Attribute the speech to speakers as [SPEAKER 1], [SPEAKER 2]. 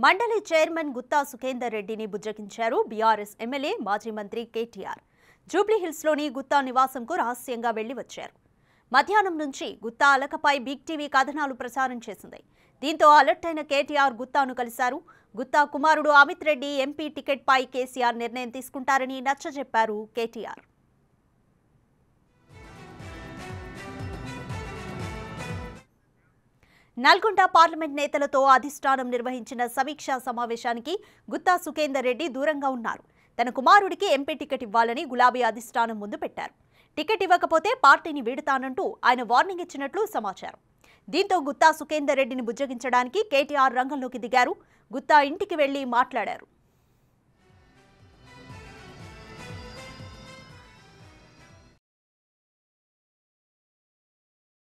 [SPEAKER 1] మండలి చైర్మన్ గుత్తా సుఖేందర్ రెడ్డిని బుజ్జగించారు BRS MLA మాజీ మంత్రి కేటీఆర్ జూబ్లీహిల్స్లోని గుత్తా నివాసంకు రహస్యంగా వెళ్లి వచ్చారు మధ్యాహ్నం నుంచి గుత్తా అలకపై బిగ్ టీవీ కథనాలు ప్రసారం చేసింది దీంతో అలర్ట్ అయిన కేటీఆర్ గుత్తాను కలిశారు గుత్తా కుమారుడు అమిత్ రెడ్డి ఎంపీ టికెట్పై కేసీఆర్ నిర్ణయం తీసుకుంటారని నచ్చజెప్పారు కేటీఆర్ నల్గొండ పార్లమెంట్ నేతలతో అధిష్టానం నిర్వహించిన సమీక్షా సమావేశానికి గుత్తా సుఖేందర్ రెడ్డి దూరంగా ఉన్నారు తన కుమారుడికి ఎంపీ టికెట్ ఇవ్వాలని గులాబీ అధిష్టానం ముందు పెట్టారు టికెట్ ఇవ్వకపోతే పార్టీని వీడుతానంటూ ఆయన వార్నింగ్ ఇచ్చినట్లు సమాచారం దీంతో గుత్తా సుఖేందర్ రెడ్డిని బుజ్జగించడానికి కేటీఆర్ రంగంలోకి దిగారు గుత్తా ఇంటికి వెళ్లి మాట్లాడారు